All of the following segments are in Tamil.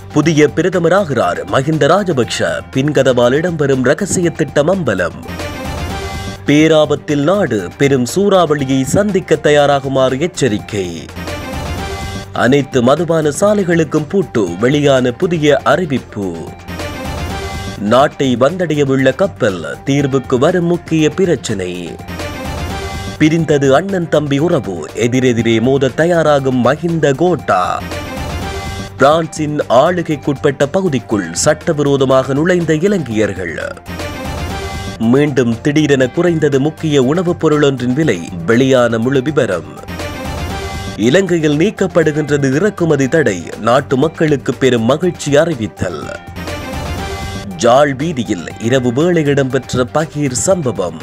புதிய பிரதமராகிறார் மஹிந்த ராஜபக்ஷ பின்கதவால் இடம்பெறும் ரகசிய திட்டம் அம்பலம் பேராபத்தில் நாடு பெரும் சூறாவளியை சந்திக்க தயாராகுமாறு எச்சரிக்கை அனைத்து மதுபான சாலைகளுக்கும் பூட்டு வெளியான புதிய அறிவிப்பு நாட்டை வந்தடையவுள்ள கப்பல் தீர்வுக்கு வரும் முக்கிய பிரச்சினை பிரிந்தது அண்ணன் தம்பி உறவு எதிரெதிரே மோத தயாராகும் மஹிந்த கோட்டா பிரான்சின் ஆளுகைக்குட்பட்ட பகுதிக்குள் சட்டவிரோதமாக நுழைந்த இலங்கையர்கள் மீண்டும் திடீரென குறைந்தது முக்கிய உணவுப் பொருளொன்றின் விலை வெளியான முழு விவரம் இலங்கையில் நீக்கப்படுகின்றது இறக்குமதி தடை நாட்டு மக்களுக்கு பெரும் மகிழ்ச்சி அறிவித்தல் ஜாழ் வீதியில் இரவு வேளை இடம்பெற்ற பகீர் சம்பவம்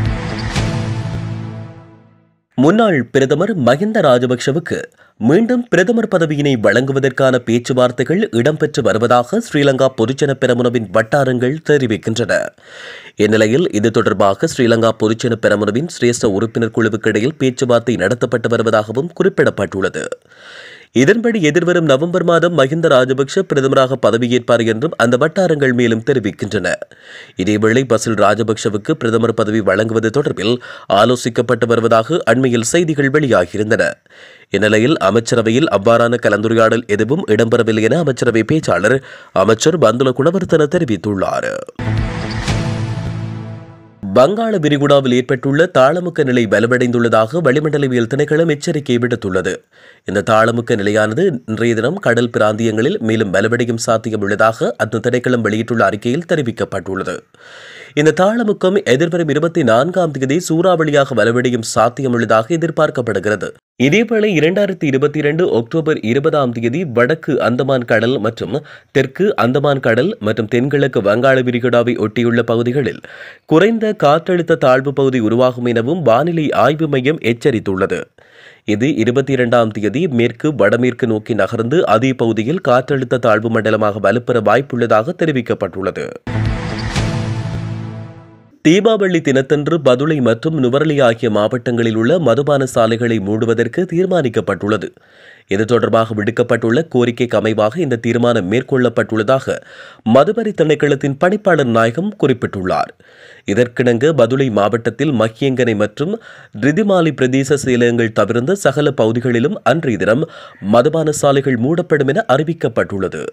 முன்னாள் பிரதமர் மஹிந்த ராஜபக்ஷவுக்கு மீண்டும் பிரதமர் பதவியினை வழங்குவதற்கான பேச்சுவார்த்தைகள் இடம்பெற்று வருவதாக ஸ்ரீலங்கா பொதுஜன பெரமுனவின் வட்டாரங்கள் தெரிவிக்கின்றன இந்நிலையில் இது தொடர்பாக ஸ்ரீலங்கா பொதுஜன பெரமுனவின் சிரேஷ்ட உறுப்பினர் குழுவுக்கு இடையில் பேச்சுவார்த்தை நடத்தப்பட்டு வருவதாகவும் குறிப்பிடப்பட்டுள்ளது இதன்படி எதிர்வரும் நவம்பர் மாதம் மஹிந்த ராஜபக்ஷ பிரதமராக பதவியேற்பார் என்றும் அந்த வட்டாரங்கள் மேலும் தெரிவிக்கின்றன இதேவேளை பசில் ராஜபக்ஷவுக்கு பிரதமர் பதவி வழங்குவது தொடர்பில் ஆலோசிக்கப்பட்டு வருவதாக அண்மையில் செய்திகள் வெளியாகியிருந்தன இந்நிலையில் அமைச்சரவையில் அவ்வாறான கலந்துரையாடல் எதுவும் இடம்பெறவில்லை என அமைச்சரவை பேச்சாளர் அமைச்சர் பந்துல குணவர்த்தன தெரிவித்துள்ளார் வங்காள விரிகுடாவில் ஏற்பட்டுள்ள தாளமுக்க நிலை வலுவடைந்துள்ளதாக வளிமண்டலவியல் திணைக்களம் எச்சரிக்கை விடுத்துள்ளது இந்த தாளமுக்க நிலையானது இன்றைய தினம் கடல் பிராந்தியங்களில் மேலும் வலுவடையும் சாத்தியம் உள்ளதாக அந்த திணைக்களம் வெளியிட்டுள்ள அறிக்கையில் தெரிவிக்கப்பட்டுள்ளது இந்த தாளமுக்கம் எதிர்வரும் இருபத்தி நான்காம் தேதி சூறாவளியாக வலுவடையும் சாத்தியம் உள்ளதாக எதிர்பார்க்கப்படுகிறது இதேவேளை இரண்டாயிரத்தி இருபத்தி இரண்டு அக்டோபர் இருபதாம் தேதி வடக்கு அந்தமான் கடல் மற்றும் தெற்கு அந்தமான் கடல் மற்றும் தென்கிழக்கு வங்காள விரிகுடாவை ஒட்டியுள்ள பகுதிகளில் குறைந்த காற்றழுத்த தாழ்வு பகுதி உருவாகும் எனவும் வானிலை ஆய்வு மையம் எச்சரித்துள்ளது இது இருபத்தி இரண்டாம் தேதி மேற்கு வடமேற்கு நோக்கி நகர்ந்து அதே பகுதியில் காற்றழுத்த தாழ்வு மண்டலமாக வலுப்பெற வாய்ப்புள்ளதாக தெரிவிக்கப்பட்டுள்ளது தீபாவளி தினத்தன்று பதுளை மற்றும் நுவரலி ஆகிய மாவட்டங்களில் உள்ள மதுபான சாலைகளை மூடுவதற்கு தீர்மானிக்கப்பட்டுள்ளது இது தொடர்பாக விடுக்கப்பட்டுள்ள கோரிக்கைக்கு அமைவாக இந்த தீர்மானம் மேற்கொள்ளப்பட்டுள்ளதாக மதுவரி திணைக்களத்தின் பணிப்பாளர் நாயகம் குறிப்பிட்டுள்ளார் இதற்கிணங்க பதுளை மாவட்டத்தில் மக்கியங்கனை மற்றும் ரிதிமாலி பிரதேச செயலகங்கள் தவிர்ந்த சகல பகுதிகளிலும் அன்றைய தினம் மதுபான சாலைகள் மூடப்படும் என அறிவிக்கப்பட்டுள்ளது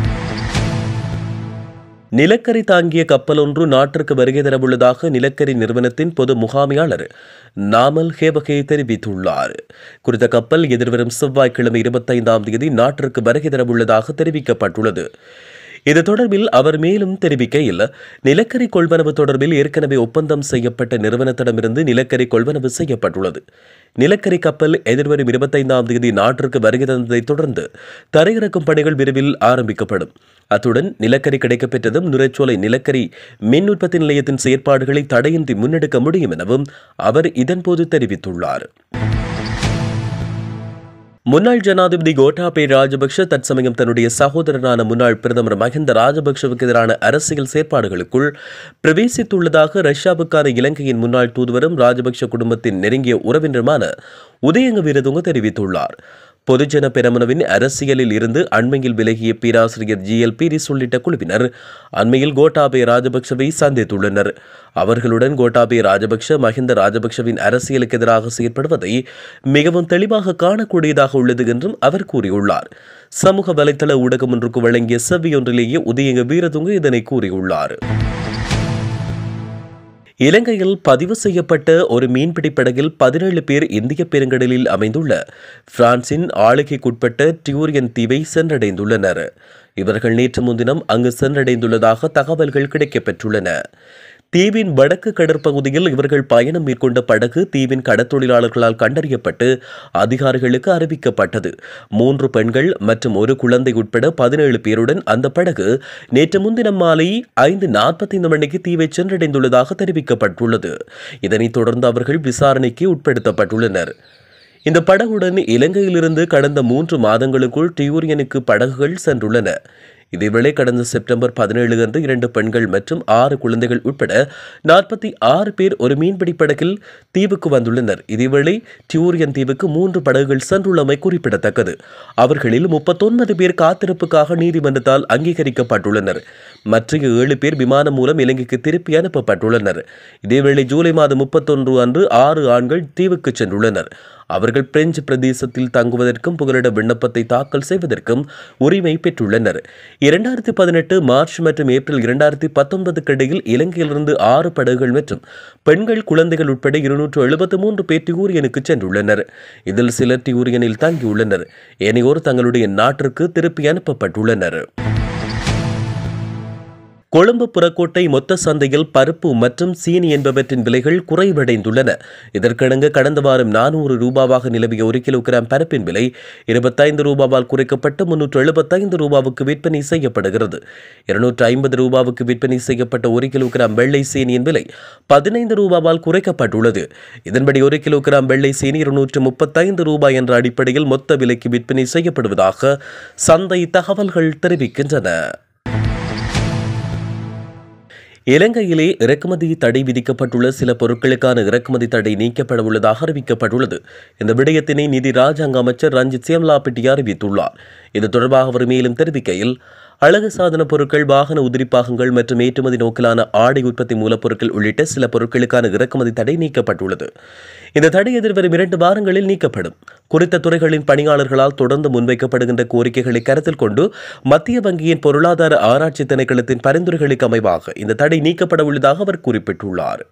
நிலக்கரி தாங்கிய கப்பல் ஒன்று நாட்டிற்கு வருகை தரவுள்ளதாக நிலக்கரி நிறுவனத்தின் பொது முகாமையாளர் நாமல் ஹேபகே தெரிவித்துள்ளார் குறித்த கப்பல் எதிர்வரும் செவ்வாய்க்கிழமை இருபத்தைந்தாம் தேதி நாட்டிற்கு வருகை தரவுள்ளதாக தெரிவிக்கப்பட்டுள்ளது இது தொடர்பில் அவர் மேலும் தெரிவிக்கையில் நிலக்கரி கொள்வனவு தொடர்பில் ஏற்கனவே ஒப்பந்தம் செய்யப்பட்ட நிறுவனத்திடமிருந்து நிலக்கரி கொள்வனவு செய்யப்பட்டுள்ளது நிலக்கரி கப்பல் எதிர்வரும் இருபத்தைந்தாம் தேதி நாட்டிற்கு வருகை தந்ததைத் தொடர்ந்து தரையிறக்கும் பணிகள் விரைவில் ஆரம்பிக்கப்படும் அத்துடன் நிலக்கரி கிடைக்கப்பெற்றதும் நுரைச்சோலை நிலக்கரி மின் உற்பத்தி நிலையத்தின் செயற்பாடுகளை தடையின்றி முன்னெடுக்க முடியும் எனவும் அவர் இதன்போது தெரிவித்துள்ளார் முன்னாள் ஜனாதிபதி கோட்டாபே ராஜபக்ஷ தற்சமயம் தன்னுடைய சகோதரனான முன்னாள் பிரதமர் மஹிந்த ராஜபக்ஷவுக்கு எதிரான அரசியல் செயற்பாடுகளுக்குள் பிரவேசித்துள்ளதாக ரஷ்யாவுக்கான இலங்கையின் முன்னாள் தூதுவரும் ராஜபக்ஷ குடும்பத்தின் நெருங்கிய உறவினருமான உதயங்க வீரதுங்க தெரிவித்துள்ளார் பொதுஜன பெரமுனவின் அரசியலில் இருந்து அண்மையில் விலகிய பேராசிரியர் ஜி எல் பீரிஸ் உள்ளிட்ட குழுவினர் அண்மையில் கோட்டாபே ராஜபக்ஷவை சந்தித்துள்ளனர் அவர்களுடன் கோட்டாபே ராஜபக்ஷ மஹிந்த ராஜபக்ஷவின் அரசியலுக்கு எதிராக செயற்படுவதை மிகவும் தெளிவாக காணக்கூடியதாக உள்ளது என்றும் அவர் கூறியுள்ளார் சமூக வலைதள ஊடகம் ஒன்றுக்கு வழங்கிய செவ்வியொன்றிலேயே உதயங்க வீரதுங்க இதனை கூறியுள்ளார் இலங்கையில் பதிவு செய்யப்பட்ட ஒரு மீன்பிடி படகில் பதினேழு பேர் இந்திய பெருங்கடலில் அமைந்துள்ள பிரான்சின் ஆளுகைக்குட்பட்ட டியூரியன் தீவை சென்றடைந்துள்ளனர் இவர்கள் நேற்று முன்தினம் அங்கு சென்றடைந்துள்ளதாக தகவல்கள் கிடைக்கப்பெற்றுள்ளன தீவின் வடக்கு கடற்பகுதியில் இவர்கள் பயணம் மேற்கொண்ட படகு தீவின் கடற்தொழிலாளர்களால் கண்டறியப்பட்டு அதிகாரிகளுக்கு அறிவிக்கப்பட்டது மூன்று பெண்கள் மற்றும் ஒரு குழந்தை உட்பட பதினேழு பேருடன் அந்த படகு நேற்று முன்தினம் மாலை ஐந்து நாற்பத்தைந்து மணிக்கு தீவை சென்றடைந்துள்ளதாக தெரிவிக்கப்பட்டுள்ளது இதனைத் தொடர்ந்து அவர்கள் விசாரணைக்கு உட்படுத்தப்பட்டுள்ளனர் இந்த படகுடன் இலங்கையிலிருந்து கடந்த மூன்று மாதங்களுக்குள் டியூரியனுக்கு படகுகள் சென்றுள்ளன இதேவேளை கடந்த செப்டம்பர் பதினேழு அன்று இரண்டு பெண்கள் மற்றும் ஆறு குழந்தைகள் உட்பட நாற்பத்தி ஆறு பேர் ஒரு மீன்பிடி படகில் தீவுக்கு வந்துள்ளனர் இதேவேளை டியூரியன் தீவுக்கு மூன்று படகுகள் சென்றுள்ளமை குறிப்பிடத்தக்கது அவர்களில் முப்பத்தொன்பது பேர் காத்திருப்புக்காக நீதிமன்றத்தால் அங்கீகரிக்கப்பட்டுள்ளனர் மற்ற ஏழு பேர் விமானம் மூலம் இலங்கைக்கு திருப்பி அனுப்பப்பட்டுள்ளனர் இதேவேளை ஜூலை மாதம் முப்பத்தொன்று அன்று ஆறு ஆண்கள் தீவுக்கு சென்றுள்ளனர் அவர்கள் பிரெஞ்சு பிரதேசத்தில் தங்குவதற்கும் புகலிட விண்ணப்பத்தை தாக்கல் செய்வதற்கும் உரிமை பெற்றுள்ளனர் இரண்டாயிரத்தி பதினெட்டு மார்ச் மற்றும் ஏப்ரல் இரண்டாயிரத்தி பத்தொன்பதுக்கு இடையில் இலங்கையிலிருந்து ஆறு படகுகள் மற்றும் பெண்கள் குழந்தைகள் உட்பட இருநூற்று எழுபத்தி மூன்று பேர் டியூரியனுக்கு சென்றுள்ளனர் இதில் சிலர் டியூரியனில் தங்கியுள்ளனர் ஏனையோர் தங்களுடைய நாட்டிற்கு திருப்பி அனுப்பப்பட்டுள்ளனர் கொழும்பு புறக்கோட்டை மொத்த சந்தையில் பருப்பு மற்றும் சீனி என்பவற்றின் விலைகள் குறைவடைந்துள்ளன இதற்கிணங்க கடந்த வாரம் நானூறு ரூபாவாக நிலவிய ஒரு கிலோகிராம் பருப்பின் விலை இருபத்தைந்து ரூபாவால் குறைக்கப்பட்டு முன்னூற்று எழுபத்தைந்து ரூபாவுக்கு விற்பனை செய்யப்படுகிறது இருநூற்று ஐம்பது ரூபாவுக்கு விற்பனை செய்யப்பட்ட ஒரு கிலோகிராம் வெள்ளை சீனியின் விலை பதினைந்து ரூபாவால் குறைக்கப்பட்டுள்ளது இதன்படி ஒரு கிலோகிராம் வெள்ளை சீனி இருநூற்று முப்பத்தைந்து ரூபாய் என்ற அடிப்படையில் மொத்த விலைக்கு விற்பனை செய்யப்படுவதாக சந்தை தகவல்கள் தெரிவிக்கின்றன இலங்கையிலே இறக்குமதி தடை விதிக்கப்பட்டுள்ள சில பொருட்களுக்கான இறக்குமதி தடை நீக்கப்பட உள்ளதாக அறிவிக்கப்பட்டுள்ளது இந்த விடயத்தினை நிதி ராஜாங்க அமைச்சர் ரஞ்சித் சியம்லாபிட்டி அறிவித்துள்ளார் இது தொடர்பாக அவர் மேலும் தெரிவிக்கையில் அழகு சாதன பொருட்கள் வாகன உதிரிப்பாகங்கள் மற்றும் ஏற்றுமதி நோக்கிலான ஆடை உற்பத்தி மூலப்பொருட்கள் உள்ளிட்ட சில பொருட்களுக்கான இறக்குமதி தடை நீக்கப்பட்டுள்ளது இந்த தடை எதிர்வரும் இரண்டு வாரங்களில் நீக்கப்படும் குறித்த துறைகளின் பணியாளர்களால் தொடர்ந்து முன்வைக்கப்படுகின்ற கோரிக்கைகளை கருத்தில் கொண்டு மத்திய வங்கியின் பொருளாதார ஆராய்ச்சி திணைக்களத்தின் பரிந்துரைகளுக்கு அமைவாக இந்த தடை நீக்கப்பட உள்ளதாக அவர் குறிப்பிட்டுள்ளார்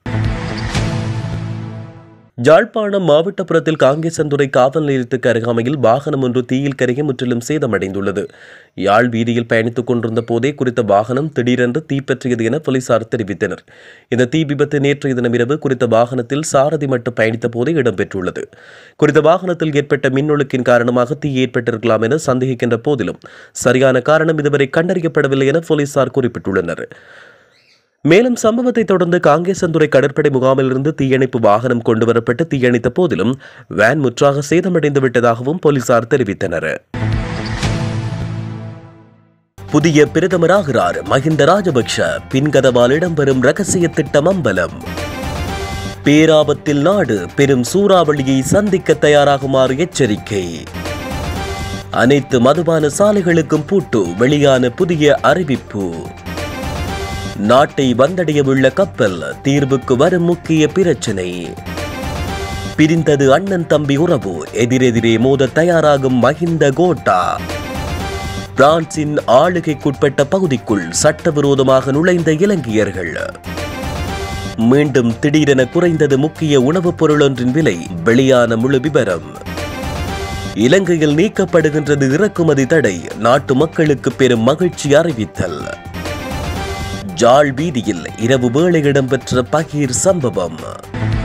ஜாழ்ப்பாணம் மாவட்டப்புறத்தில் காங்கேசன்துறை காவல் நிலையத்துக்கு அருகாமையில் வாகனம் ஒன்று தீயில் கருகி முற்றிலும் சேதமடைந்துள்ளது யாழ் வீதியில் பயணித்துக் கொண்டிருந்த போதே குறித்த வாகனம் திடீரென்று தீப்பற்றியது என போலீசார் தெரிவித்தனர் இந்த தீ விபத்து நேற்றைய தினமிரவு குறித்த வாகனத்தில் சாரதி மட்டும் பயணித்த போதே இடம்பெற்றுள்ளது குறித்த வாகனத்தில் ஏற்பட்ட மின்னொழுக்கின் காரணமாக தீ ஏற்பட்டிருக்கலாம் என சந்தேகிக்கின்ற போதிலும் சரியான காரணம் இதுவரை கண்டறியப்படவில்லை என போலீசார் குறிப்பிட்டுள்ளனர் மேலும் சம்பவத்தை தொடர்ந்து காங்கேசந்துறை கடற்படை முகாமிலிருந்து தீயணைப்பு வாகனம் கொண்டுவரப்பட்டு தீயணைத்த போதிலும் வேன் முற்றாக சேதமடைந்து விட்டதாகவும் போலீசார் தெரிவித்தனர் புதிய பிரதமராகிறார் மஹிந்த ராஜபக்ஷ பின்கதவால் இடம்பெறும் ரகசிய திட்டம் அம்பலம் பேராபத்தில் நாடு பெரும் சூறாவளியை சந்திக்க தயாராகுமாறு எச்சரிக்கை அனைத்து மதுபான சாலைகளுக்கும் பூட்டு வெளியான புதிய அறிவிப்பு நாட்டை வந்தடையவுள்ள கப்பல் தீர்வுக்கு வரும் முக்கிய பிரச்சினை பிரிந்தது அண்ணன் தம்பி உறவு எதிரெதிரே மோத தயாராகும் மஹிந்த கோட்டா பிரான்சின் ஆளுகைக்குட்பட்ட பகுதிக்குள் சட்டவிரோதமாக நுழைந்த இலங்கையர்கள் மீண்டும் திடீரென குறைந்தது முக்கிய உணவுப் பொருள் ஒன்றின் விலை வெளியான முழு விவரம் இலங்கையில் நீக்கப்படுகின்றது இறக்குமதி தடை நாட்டு மக்களுக்கு பெரும் மகிழ்ச்சி அறிவித்தல் ஜாழ் வீதியில் இரவு வேளை இடம்பெற்ற பகீர் சம்பவம்